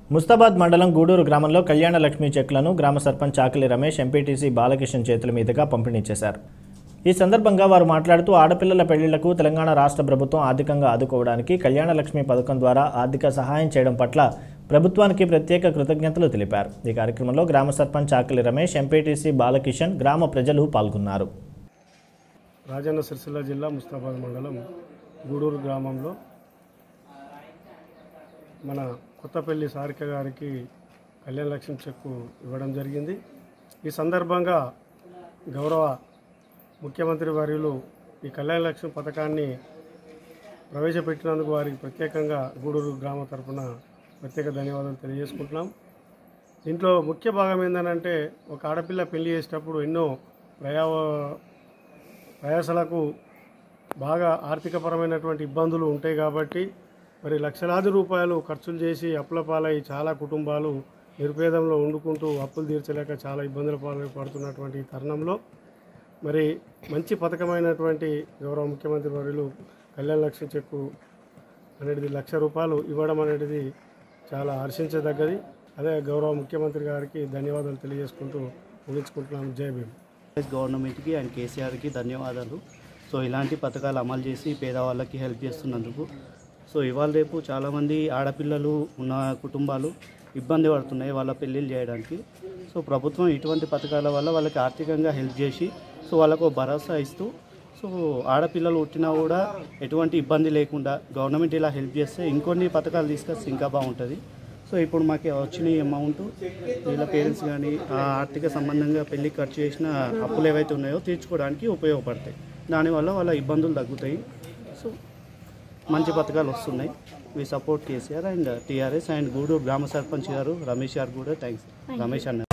ముస్తాబాద్ మండలం గూడూరు గ్రామంలో కళ్యాణ లక్ష్మి చెక్లను గ్రామ సర్పంచ్ చాకలి రమేష్ ఎంపీటీసీ బాలకిషన్ చేతుల మీదుగా పంపిణీ చేశారు ఈ సందర్భంగా వారు మాట్లాడుతూ ఆడపిల్లల పెళ్లిళ్లకు తెలంగాణ రాష్ట్ర ప్రభుత్వం ఆర్థికంగా ఆదుకోవడానికి కళ్యాణ లక్ష్మి పథకం ద్వారా ఆర్థిక సహాయం చేయడం పట్ల ప్రభుత్వానికి ప్రత్యేక కృతజ్ఞతలు తెలిపారు ఈ కార్యక్రమంలో గ్రామ సర్పంచ్ చాకలి రమేష్ ఎంపీటీసీ బాలకిషన్ గ్రామ ప్రజలు పాల్గొన్నారు రాజన్న సిరిసిల్ల జిల్లా ముస్తాబాద్ మండలం గూడూరు గ్రామంలో మన కొత్తపల్లి సారిక గారికి కళ్యాణ లక్ష్మి చెక్కు ఇవ్వడం జరిగింది ఈ సందర్భంగా గౌరవ ముఖ్యమంత్రి వర్యులు ఈ కళ్యాణ లక్ష్మి పథకాన్ని ప్రవేశపెట్టినందుకు వారికి ప్రత్యేకంగా గూడూరు గ్రామ తరపున ప్రత్యేక ధన్యవాదాలు తెలియజేసుకుంటున్నాం దీంట్లో ముఖ్య భాగం ఏంటంటే ఒక ఆడపిల్ల పెళ్లి చేసేటప్పుడు ఎన్నో ప్రయా ప్రయాసలకు బాగా ఆర్థికపరమైనటువంటి ఇబ్బందులు ఉంటాయి కాబట్టి మరి లక్షలాది రూపాయలు ఖర్చులు చేసి అప్పుల పాలై చాలా కుటుంబాలు నిరుపేదంలో వండుకుంటూ అప్పులు తీర్చలేక చాలా ఇబ్బందుల పాలు పడుతున్నటువంటి ఈ తరుణంలో మరి మంచి పథకమైనటువంటి గౌరవ ముఖ్యమంత్రి వర్యులు కళ్యాణ లక్ష్మి చెక్కు అనేది లక్ష రూపాయలు ఇవ్వడం అనేది చాలా హర్షించదగ్గది అదే గౌరవ ముఖ్యమంత్రి గారికి ధన్యవాదాలు తెలియజేసుకుంటూ ముగించుకుంటున్నాం జై భీమ్ కాంగ్రెస్ గవర్నమెంట్కి అండ్ కేసీఆర్కి ధన్యవాదాలు సో ఇలాంటి పథకాలు అమలు చేసి పేదవాళ్ళకి హెల్ప్ చేస్తున్నందుకు సో ఇవాళ రేపు చాలామంది ఆడపిల్లలు ఉన్న కుటుంబాలు ఇబ్బంది పడుతున్నాయి వాళ్ళ పెళ్ళిళ్ళు చేయడానికి సో ప్రభుత్వం ఇటువంటి పథకాల వల్ల వాళ్ళకి ఆర్థికంగా హెల్ప్ చేసి సో వాళ్ళకు ఒక భరోసా ఇస్తూ సో ఆడపిల్లలు పుట్టినా కూడా ఎటువంటి ఇబ్బంది లేకుండా గవర్నమెంట్ ఇలా హెల్ప్ చేస్తే ఇంకొన్ని పథకాలు తీసుకొస్తే ఇంకా బాగుంటుంది సో ఇప్పుడు మాకు వచ్చిన ఈ అమౌంట్ వీళ్ళ పేరెంట్స్ కానీ ఆ ఆర్థిక సంబంధంగా పెళ్లి ఖర్చు చేసిన అప్పులు ఏవైతే ఉన్నాయో తీర్చుకోవడానికి ఉపయోగపడతాయి దానివల్ల వాళ్ళ ఇబ్బందులు తగ్గుతాయి సో మంచి పథకాలు వస్తున్నాయి we support KCR and TRS and Guduru గ్రామ సర్పంచ్ గారు రమేష్ గారు కూడా థ్యాంక్స్ రమేష్ అన్న